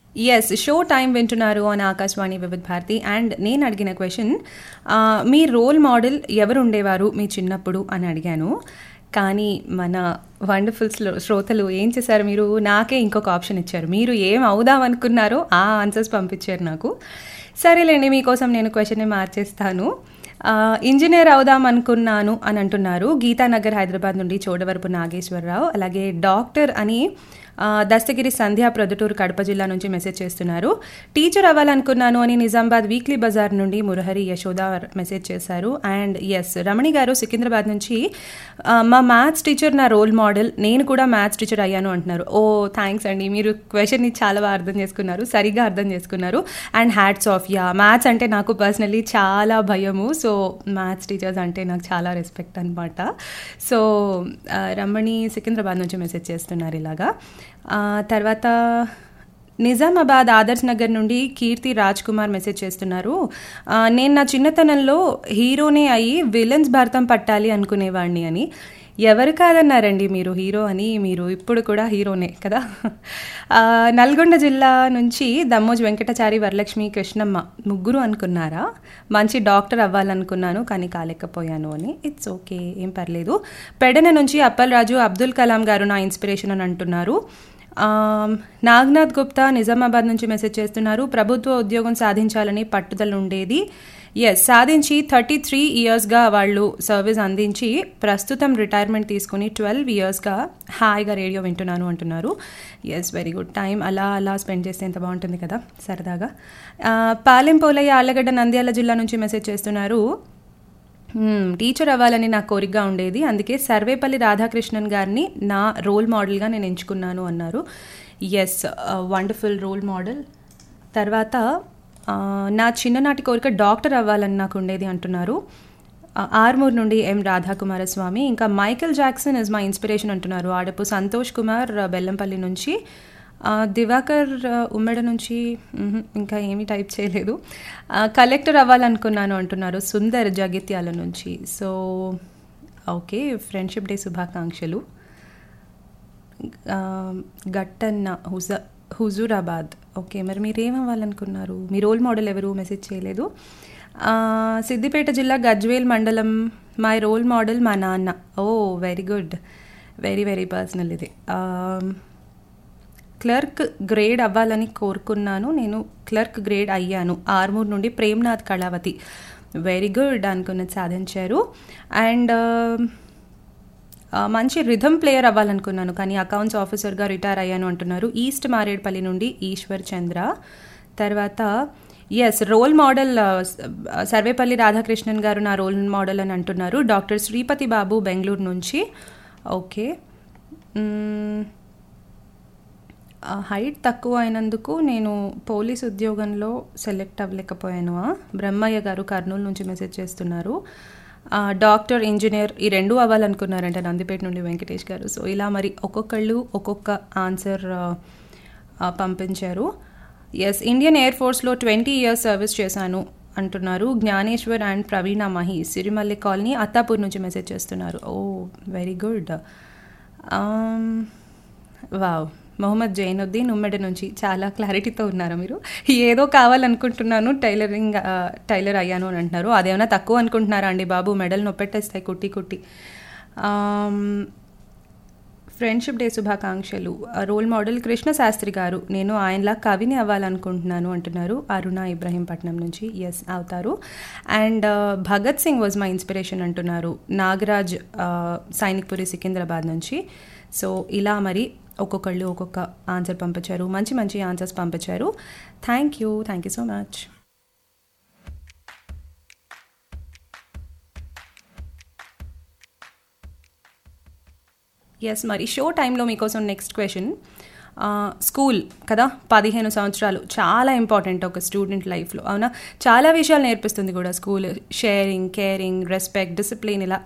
yes show time వింటున్నారు అని ఆకాశవాణి వివిధ భారతి అండ్ నేను అడిగిన క్వశ్చన్ మీ రోల్ మోడల్ ఎవరు ఉండేవారు మీ చిన్నప్పుడు అని అడిగాను కానీ మన వండర్ఫుల్ శ్రోతలు ఏం చేశారు మీరు నాకే ఇంకొక ఆప్షన్ ఇచ్చారు మీరు ఏం అవుదాం అనుకున్నారో ఆ ఆన్సర్స్ పంపించారు నాకు సరేలేండి మీకోసం నేను క్వశ్చన్ని మార్చేస్తాను ఇంజనీర్ అవుదాం అనుకున్నాను అని అంటున్నారు గీతానగర్ హైదరాబాద్ నుండి చోడవరపు నాగేశ్వరరావు అలాగే డాక్టర్ అని దస్తగిరి సంధ్య ప్రొద్దుటూరు కడప జిల్లా నుంచి మెసేజ్ చేస్తున్నారు టీచర్ అవ్వాలనుకున్నాను అని నిజామాబాద్ వీక్లీ బజార్ నుండి మురహరి యశోద మెసేజ్ చేశారు అండ్ ఎస్ రమణి గారు సికింద్రాబాద్ నుంచి మా మ్యాథ్స్ టీచర్ నా రోల్ మోడల్ నేను కూడా మ్యాథ్స్ టీచర్ అయ్యాను అంటున్నారు ఓ థ్యాంక్స్ అండి మీరు క్వశ్చన్ని చాలా బాగా అర్థం చేసుకున్నారు సరిగా అర్థం చేసుకున్నారు అండ్ హ్యాట్స్ ఆఫ్ యా మ్యాథ్స్ అంటే నాకు పర్సనలీ చాలా భయము సో మ్యాథ్స్ టీచర్స్ అంటే నాకు చాలా రెస్పెక్ట్ అనమాట సో రమణి సికింద్రాబాద్ నుంచి మెసేజ్ చేస్తున్నారు ఇలాగా తర్వాత నిజామాబాద్ ఆదర్శ్ నగర్ నుండి కీర్తి రాజ్ కుమార్ మెసేజ్ చేస్తున్నారు నేను నా చిన్నతనంలో హీరోనే అయ్యి విలన్స్ భారతం పట్టాలి అనుకునేవాడిని అని ఎవరు కాదన్నారండి మీరు హీరో అని మీరు ఇప్పుడు కూడా హీరోనే కదా నల్గొండ జిల్లా నుంచి దమ్మోజ్ వెంకటాచారి వరలక్ష్మి కృష్ణమ్మ ముగ్గురు అనుకున్నారా మంచి డాక్టర్ అవ్వాలనుకున్నాను కానీ కాలేకపోయాను అని ఇట్స్ ఓకే ఏం పర్లేదు పెడన నుంచి అప్పలరాజు అబ్దుల్ కలాం గారు నా ఇన్స్పిరేషన్ అని అంటున్నారు నాగ్నాథ్ గుప్తా నిజామాబాద్ నుంచి మెసేజ్ చేస్తున్నారు ప్రభుత్వ ఉద్యోగం సాధించాలని పట్టుదల ఉండేది ఎస్ సాధించి థర్టీ త్రీ ఇయర్స్గా వాళ్ళు సర్వీస్ అందించి ప్రస్తుతం రిటైర్మెంట్ తీసుకుని ట్వెల్వ్ ఇయర్స్గా హాయిగా రేడియో వింటున్నాను అంటున్నారు ఎస్ వెరీ గుడ్ టైం అలా అలా స్పెండ్ చేస్తే ఎంత బాగుంటుంది కదా సరదాగా పాలెం పోలయ్య ఆళ్ళగడ్డ నంద్యాల జిల్లా నుంచి మెసేజ్ చేస్తున్నారు టీచర్ అవ్వాలని నా కోరికగా ఉండేది అందుకే సర్వేపల్లి రాధాకృష్ణన్ గారిని నా రోల్ మోడల్గా నేను ఎంచుకున్నాను అన్నారు ఎస్ వండర్ఫుల్ రోల్ మోడల్ తర్వాత నా చిన్ననాటి కోరిక డాక్టర్ అవ్వాలని నాకు ఉండేది అంటున్నారు ఆర్మూర్ నుండి ఎం రాధాకుమారస్వామి ఇంకా మైకేల్ జాక్సన్ ఇస్ మా ఇన్స్పిరేషన్ అంటున్నారు ఆడపు సంతోష్ కుమార్ బెల్లంపల్లి నుంచి దివాకర్ ఉమ్మడి నుంచి ఇంకా ఏమీ టైప్ చేయలేదు కలెక్టర్ అవ్వాలనుకున్నాను అంటున్నారు సుందర్ జగిత్యాల నుంచి సో ఓకే ఫ్రెండ్షిప్ డే శుభాకాంక్షలు గట్టన్న హుజ హుజూరాబాద్ ఓకే మరి మీరు ఏమవ్వాలనుకున్నారు మీ రోల్ మోడల్ ఎవరు మెసేజ్ చేయలేదు సిద్దిపేట జిల్లా గజ్వేల్ మండలం మై రోల్ మోడల్ మా నాన్న oh very good very very personal ఇది క్లర్క్ గ్రేడ్ అవ్వాలని కోరుకున్నాను నేను క్లర్క్ గ్రేడ్ అయ్యాను ఆర్మూర్ నుండి ప్రేమ్నాథ్ కళావతి వెరీ గుడ్ అనుకున్నది సాధించారు అండ్ మంచి రిథమ్ ప్లేయర్ అవ్వాలనుకున్నాను కానీ అకౌంట్స్ ఆఫీసర్గా రిటైర్ అయ్యాను అంటున్నారు ఈస్ట్ మారేడ్పల్లి నుండి ఈశ్వర్ చంద్ర తర్వాత S role model Sarvepalli Radhakrishnan garu నా రోల్ మోడల్ అని అంటున్నారు డాక్టర్ శ్రీపతి బాబు బెంగళూరు నుంచి ఓకే హైట్ తక్కువ అయినందుకు నేను పోలీస్ ఉద్యోగంలో సెలెక్ట్ అవ్వలేకపోయాను బ్రహ్మయ్య గారు కర్నూలు నుంచి మెసేజ్ చేస్తున్నారు డాక్టర్ ఇంజనీర్ ఈ రెండు అవ్వాలనుకున్నారంట నందిపేట నుండి వెంకటేష్ గారు సో ఇలా మరి ఒక్కొక్కళ్ళు ఒక్కొక్క ఆన్సర్ పంపించారు ఎస్ ఇండియన్ ఎయిర్ ఫోర్స్లో ట్వంటీ ఇయర్స్ సర్వీస్ చేశాను అంటున్నారు జ్ఞానేశ్వర్ అండ్ ప్రవీణ మహి సిరిమల్లి కాలనీ అత్తాపూర్ నుంచి మెసేజ్ చేస్తున్నారు oh very good wow Mohammed Zainuddin ఉమ్మడి నుంచి చాలా క్లారిటీతో ఉన్నారు మీరు ఏదో కావాలనుకుంటున్నాను టైలరింగ్ టైలర్ అయ్యాను అని అంటున్నారు అదేమైనా తక్కువ అనుకుంటున్నారా అండి బాబు మెడల్ నొప్పెట్టేస్తాయి కుట్టి కుట్టి ఫ్రెండ్షిప్ డే శుభాకాంక్షలు రోల్ మోడల్ కృష్ణ శాస్త్రి గారు నేను ఆయనలా కవిని అవ్వాలనుకుంటున్నాను అంటున్నారు అరుణ ఇబ్రహీంపట్నం నుంచి ఎస్ అవుతారు and Bhagat Singh was my inspiration అంటున్నారు నాగరాజ్ సైనిక్పురి సికింద్రాబాద్ నుంచి సో ఇలా మరి ఒక్కొక్కళ్ళు ఒక్కొక్క ఆన్సర్ పంపించారు మంచి మంచి ఆన్సర్స్ పంపించారు thank you thank you so much S మరి షో టైంలో మీకోసం నెక్స్ట్ క్వశ్చన్ స్కూల్ కదా పదిహేను సంవత్సరాలు చాలా ఇంపార్టెంట్ ఒక స్టూడెంట్ లైఫ్లో అవునా చాలా విషయాలు నేర్పిస్తుంది కూడా school sharing caring respect discipline ఇలా